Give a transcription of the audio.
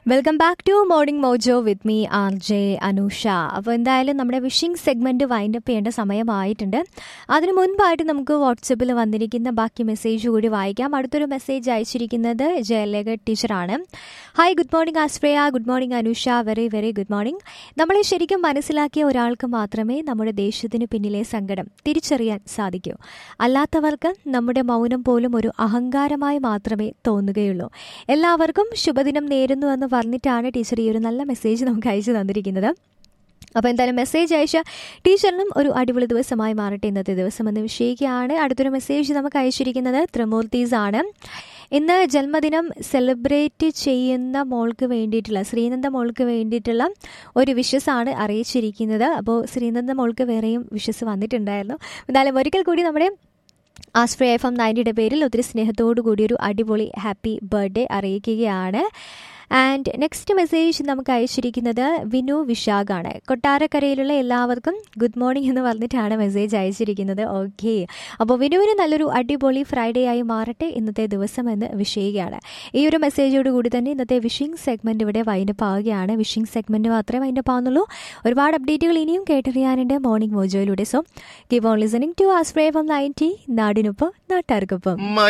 welcome back to morning mojo with me R J Anusha അപ്പോൾ എന്തായാലും നമ്മുടെ വിഷിംഗ് സെഗ്മെൻറ്റ് വൈൻഡപ്പ് ചെയ്യേണ്ട സമയമായിട്ടുണ്ട് അതിനു മുൻപായിട്ട് നമുക്ക് വാട്സപ്പിൽ വന്നിരിക്കുന്ന ബാക്കി മെസ്സേജ് കൂടി വായിക്കാം അടുത്തൊരു മെസ്സേജ് അയച്ചിരിക്കുന്നത് ജയലേഖ ടീച്ചറാണ് ഹായ് ഗുഡ് മോർണിംഗ് ആസ്പ്രയ good morning Anusha very very good morning നമ്മളെ ശരിക്കും മനസ്സിലാക്കിയ ഒരാൾക്ക് മാത്രമേ നമ്മുടെ ദേശത്തിന് പിന്നിലെ സങ്കടം തിരിച്ചറിയാൻ സാധിക്കൂ അല്ലാത്തവർക്ക് നമ്മുടെ മൗനം പോലും ഒരു അഹങ്കാരമായി മാത്രമേ തോന്നുകയുള്ളൂ എല്ലാവർക്കും ശുഭദിനം നേരുന്നു എന്ന് പറഞ്ഞിട്ടാണ് ടീച്ചർ ഈ ഒരു നല്ല മെസ്സേജ് നമുക്ക് അയച്ചു തന്നിരിക്കുന്നത് അപ്പോൾ എന്തായാലും മെസ്സേജ് അയച്ച ടീച്ചറിനും ഒരു അടിപൊളി ദിവസമായി മാറട്ടെ ഇന്നത്തെ ദിവസം എന്ന് വിഷയിക്കുകയാണ് അടുത്തൊരു മെസ്സേജ് നമുക്ക് അയച്ചിരിക്കുന്നത് ത്രിമൂർത്തീസ് ആണ് ഇന്ന് ജന്മദിനം സെലിബ്രേറ്റ് ചെയ്യുന്ന മോൾക്ക് വേണ്ടിയിട്ടുള്ള ശ്രീനന്ദ മോൾക്ക് വേണ്ടിയിട്ടുള്ള ഒരു വിഷസാണ് അറിയിച്ചിരിക്കുന്നത് അപ്പോൾ ശ്രീനന്ദ മോൾക്ക് വേറെയും വിഷസ് വന്നിട്ടുണ്ടായിരുന്നു എന്തായാലും ഒരിക്കൽ കൂടി നമ്മുടെ ആസ്ട്രേ എഫ് എം നയൻറ്റിയുടെ പേരിൽ ഒത്തിരി സ്നേഹത്തോടു കൂടി ഒരു അടിപൊളി ഹാപ്പി ബർത്ത്ഡേ അറിയിക്കുകയാണ് ആൻഡ് നെക്സ്റ്റ് മെസ്സേജ് നമുക്ക് അയച്ചിരിക്കുന്നത് വിനു വിശാഖാണ് കൊട്ടാരക്കരയിലുള്ള എല്ലാവർക്കും ഗുഡ് മോർണിംഗ് എന്ന് പറഞ്ഞിട്ടാണ് മെസ്സേജ് അയച്ചിരിക്കുന്നത് ഓക്കെ അപ്പോൾ വിനുവിന് നല്ലൊരു അടിപൊളി ഫ്രൈഡേ ആയി മാറട്ടെ ഇന്നത്തെ ദിവസം എന്ന് വിഷയുകയാണ് ഈ ഒരു മെസ്സേജോട് കൂടി തന്നെ ഇന്നത്തെ വിഷിംഗ് സെഗ്മെൻറ്റ് ഇവിടെ വൈൻഡപ്പ് ആവുകയാണ് വിഷിംഗ് സെഗ്മെൻറ്റ് മാത്രമേ വൈൻഡപ്പ് ആവുന്നുള്ളൂ ഒരുപാട് അപ്ഡേറ്റുകൾ ഇനിയും കേട്ടറിയാനുണ്ട് മോർണിംഗ് മോജോയിലൂടെ so keep on listening to ആസ്പ്രേ ഫ്രം നയൻറ്റി നാടിനൊപ്പം നാട്ടുകാർക്കൊപ്പം